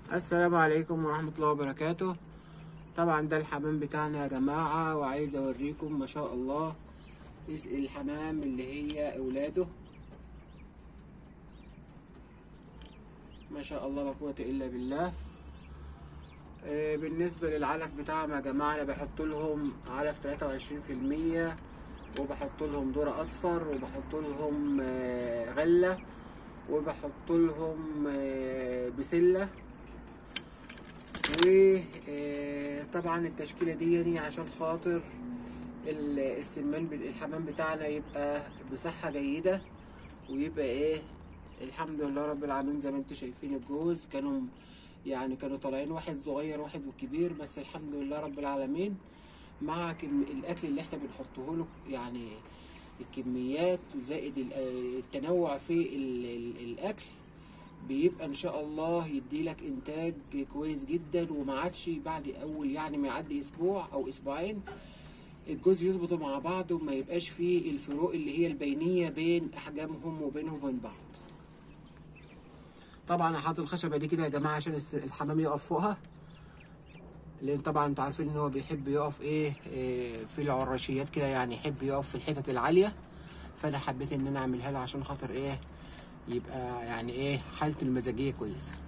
السلام عليكم ورحمة الله وبركاته طبعا ده الحمام بتاعنا يا جماعة وعايز اوريكم ما شاء الله الحمام اللي هي اولاده ما شاء الله لا قوة الا بالله آه، بالنسبة للعلف بتاعهم يا جماعة انا بحط لهم علف 23% وبحط لهم ذرة اصفر وبحط لهم آه، غلة وبحط لهم آه، بسلة وطبعا التشكيله دي يعني عشان خاطر ال- السمان بت- الحمام بتاعنا يبقى بصحه جيده ويبقى ايه الحمد لله رب العالمين زي ما انتم شايفين الجوز كانوا يعني كانوا طالعين واحد صغير واحد كبير بس الحمد لله رب العالمين مع كم الاكل اللي احنا بنحطه له يعني الكميات وزائد ال- التنوع في ال- ال- الاكل بيبقى ان شاء الله يديلك انتاج كويس جدا وما عادش بعد اول يعني ما يعدي اسبوع او اسبوعين الجوز يظبطوا مع بعض وما يبقاش فيه الفروق اللي هي البينيه بين احجامهم وبينهم وبين بعض طبعا انا حاطط الخشبه دي كده يا جماعه عشان الس- الحمام يقف فوقها لان طبعا انتوا عارفين ان هو بيحب يقف ايه, إيه في العراشيات كده يعني يحب يقف في الحتت العاليه فانا حبيت ان انا اعملها له عشان خاطر ايه يبقى يعني ايه حالته المزاجيه كويسه